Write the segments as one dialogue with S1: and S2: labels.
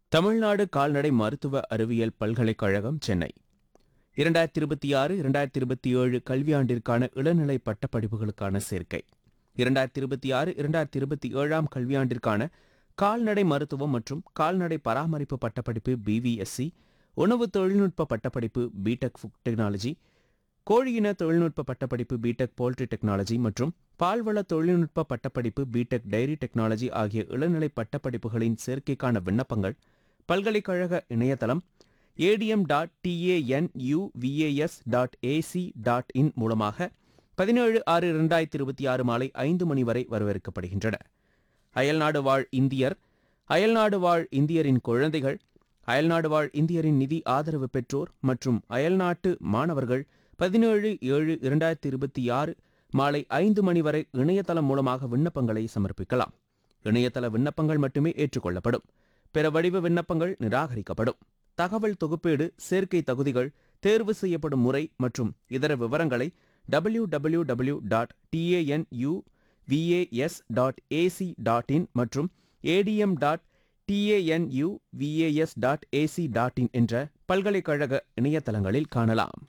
S1: தமிழ்நாடு கால்நடை மருத்துவ அறிவியல் பல்கலைக்கழகம் சென்னை இரண்டாயிரத்தி இருபத்தி ஆறு இரண்டாயிரத்தி இருபத்தி ஏழு கல்வியாண்டிற்கான இளநிலை பட்டப்படிப்புகளுக்கான சேர்க்கை இரண்டாயிரத்தி இருபத்தி ஆறு இரண்டாயிரத்தி இருபத்தி ஏழாம் கல்வியாண்டிற்கான கால்நடை மருத்துவம் மற்றும் கால்நடை பராமரிப்பு பட்டப்படிப்பு பிவிஎஸ்சி உணவு தொழில்நுட்ப பட்டப்படிப்பு பிடெக் ஃபுட் டெக்னாலஜி கோழியின தொழில்நுட்ப பட்டப்படிப்பு பிடெக் போல்ட்ரி டெக்னாலஜி மற்றும் பால்வள தொழில்நுட்ப பட்டப்படிப்பு பிடெக் டைரி டெக்னாலஜி ஆகிய இளநிலை பட்டப்படிப்புகளின் சேர்க்கைக்கான விண்ணப்பங்கள் பல்கலைக்கழக இணையதளம் ADM dot TANUVAS dot AC dot in மூலமாக பதினேழு ஆறு இரண்டாயிரத்தி இருபத்தி ஆறு மாலை ஐந்து மணி வரை வரவேற்கப்படுகின்றன அயல்நாடு வாழ் இந்தியர் அயல்நாடு வாழ் இந்தியரின் குழந்தைகள் அயல்நாடு வாழ் இந்தியரின் நிதி ஆதரவு பெற்றோர் மற்றும் அயல்நாட்டு மாணவர்கள் பதினேழு ஏழு இரண்டாயிரத்தி இருபத்தி ஆறு மாலை ஐந்து மணி வரை இணையதளம் மூலமாக விண்ணப்பங்களை சமர்ப்பிக்கலாம் இணையதள விண்ணப்பங்கள் மட்டுமே ஏற்றுக்கொள்ளப்படும் பிற வடிவ விண்ணப்பங்கள் நிராகரிக்கப்படும் தகவல் தொகுப்பீடு சேர்க்கை தகுதிகள் தேர்வு செய்யப்படும் முறை மற்றும் இதர விவரங்களை W W W dot TANUVAS dot AC dot in மற்றும் ADM dot TANUVAS dot AC dot in என்ற பல்கலைக்கழக இணையதளங்களில் காணலாம்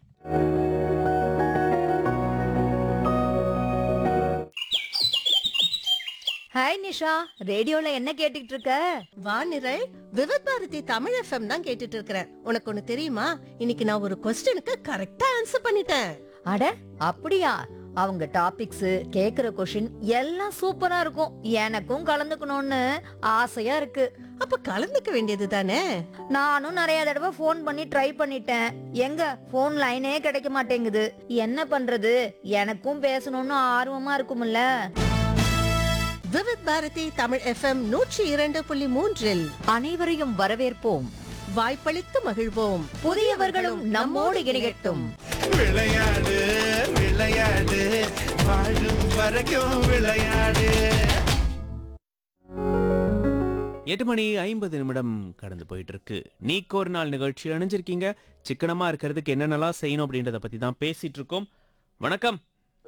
S2: ஹாய் நிஷா ரேடியோல என்ன கேட்டுட்டு இருக்க
S3: வானிரல் விவத் பாரதி தமிழ் எஃப்எம் தான் கேட்டுட்டு இருக்கிறேன் உனக்கு ஒண்ணு தெரியுமா இன்னைக்கு நான் ஒரு கொஸ்டினுக்கு கரெக்டா ஆன்சர் பண்ணிட்டேன்
S2: அட அப்படியா அவங்க டாபிக்ஸ் கேக்குற கொஷின் எல்லாம் சூப்பரா இருக்கும் எனக்கும் கலந்துக்கணும்னு ஆசையா இருக்கு
S3: அப்ப கலந்துக்க வேண்டியது தானே
S2: நானும் நிறைய தடவை ஃபோன் பண்ணி ட்ரை பண்ணிட்டேன் எங்க ஃபோன் லைனே கிடைக்க மாட்டேங்குது என்ன பண்றது எனக்கும் பேசணும்னு ஆர்வமா இருக்கும்ல
S3: விவத் பாரதி தமிழ் எஃப்எம் நூற்றி இரண்டு புள்ளி மூன்றில்
S2: அனைவரையும் வரவேற்போம்
S3: வாய்ப்பளித்து மகிழ்வோம்
S2: புதியவர்களும் நம்மோடு இணையட்டும்
S4: விளையாடு விளையாடு வாழும் வரைக்கும் விளையாடு
S1: எட்டு மணி ஐம்பது நிமிடம் கடந்து போயிட்டு இருக்கு நீக்கு ஒரு நாள் நிகழ்ச்சி அணிஞ்சிருக்கீங்க சிக்கனமா இருக்கிறதுக்கு என்னென்னலாம் செய்யணும் அப்படின்றத பத்தி தான் பேசிட்டு இருக்கோம் வணக்கம்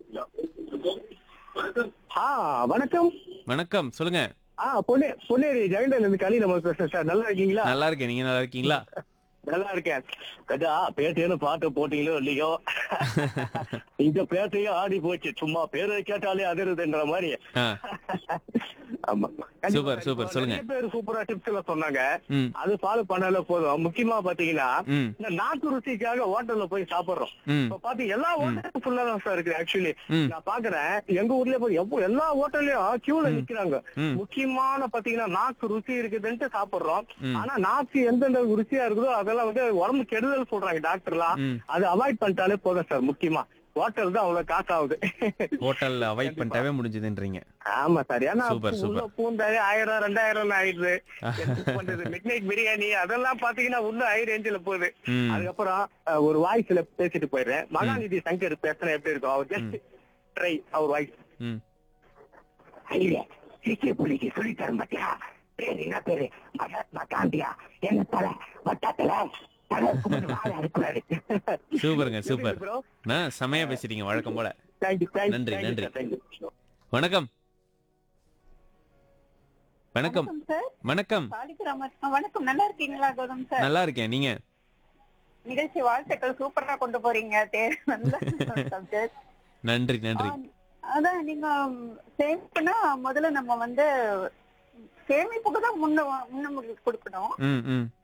S5: ஆ வணக்கம்
S1: வணக்கம் சொல்லுங்க
S5: ஆ பொன்னே பொன்னேரி ஜெகண்டன்ல இருந்து கலி நம்ம பேசுறேன் சார் நல்லா இருக்கீங்களா
S1: நல்லா இருக்கேன் நீங்க நல்லா இருக்கீங்களா
S5: நல்லா இருக்கேன் கதா பேட்டைன்னு பாட்டு போட்டீங்களோ இல்லையோ இந்த பேட்டையே ஆடி போச்சு சும்மா பேரை கேட்டாலே அதிருதுன்ற மாதிரி
S1: ஆ,
S5: ஆமா
S1: சூப்பர், சூப்பர், சொல்லுங்க.
S5: நிறைய பேர் சூப்பரா டிப்ஸ் எல்லாம் சொன்னாங்க
S1: ம்
S5: அது ஃபாலோ பண்ணால போதும் முக்கியமா பாத்தீங்கன்னா
S1: ம்
S5: இந்த நாட்டு ருசிக்காக ஹோட்டல்ல போய் சாப்பிடுறோம்
S1: ம்
S5: இப்ப பாத்தீங்க எல்லா ஹோட்டலும் ஃபுல்லா தான் சார் இருக்கு ஆக்சுவலி
S1: ம்.
S5: நான் பாக்குறேன் எங்க ஊர்லயே போய் எவ்வளவு எல்லா ஹோட்டல்லயும் கியூல நிக்கிறாங்க
S1: ம்.
S5: முக்கியமான பாத்தீங்கன்னா நாக்கு ருசி இருக்குதுன்ட்டு சாப்பிடுறோம்
S1: ம்.
S5: ஆனா நாக்கு எந்தெந்த ருசியா இருக்குதோ அதெல்லாம் வந்து உடம்பு கெடுதல் சொல்றாங்க டாக்டர்லாம்
S1: ம்.
S5: அது அவாய்ட் பண்ணிட்டாலே போதும் சார் முக்கியமா ஹோட்டல் தான் அவ்வளவு காசு ஆகுது
S1: ஹோட்டல்ல அவாய்ட் பண்ணிட்டாவே முடிஞ்சதுன்றீங்க
S5: ஆமா சார் ஏன்னா
S1: சூப்பர்,
S5: உள்ள
S1: சூப்பர்.
S5: பூந்தாலே ஆயிரம் ரெண்டாயிரம் ஆயிடுது என்ன பண்றது மிட் நைட் பிரியாணி அதெல்லாம் பாத்தீங்கன்னா இன்னும் ஹை ரேஞ்சில போகுது
S1: ம்
S5: அதுக்கப்புறம் அஹ், ஒரு வாய்ஸ்ல பேசிட்டு போயிடுறேன் மகாநிதி சங்கர் பேசுனா எப்படி இருக்கும் அவர் ஜஸ்ட் ட்ரை அவர் வாய்ஸ்
S1: ம்
S5: ஐயா சிக்கி புள்ளிக்கு சொல்லி தர மாட்டியா பேரு என்ன பேரு மகாத்மா காந்தியா என்ன தலை வட்டத்துல தலை கும்பிட்டு வாழ இருக்கிறாரு
S1: சூப்பருங்க சூப்பர்
S5: ப்ரோ
S1: நான் செமையா பேசிட்டீங்க வழக்கம் போல
S5: தேங்க்யூ தேங்க்யூ
S1: நன்றி, நன்றி.
S5: தேங்க்யூ
S1: வணக்கம் வணக்கம்
S6: சார்
S1: வணக்கம்
S6: சாலிகிராமர் ஆ, வணக்கம் நல்லா இருக்கீங்களா கௌதம் சார்
S1: நல்லா இருக்கேன் நீங்க
S6: நிகழ்ச்சி வாழ்த்துக்கள் சூப்பரா கொண்டு போறீங்க தே- நல்ல subject.
S1: நன்றி நன்றி
S6: ஆ, அதான் நீங்க சேமிப்புனா முதல்ல நம்ம வந்து சேமிப்புக்கு தான் முன்ன முன்னுரிமை கொடுக்கணும்
S1: ம் ம்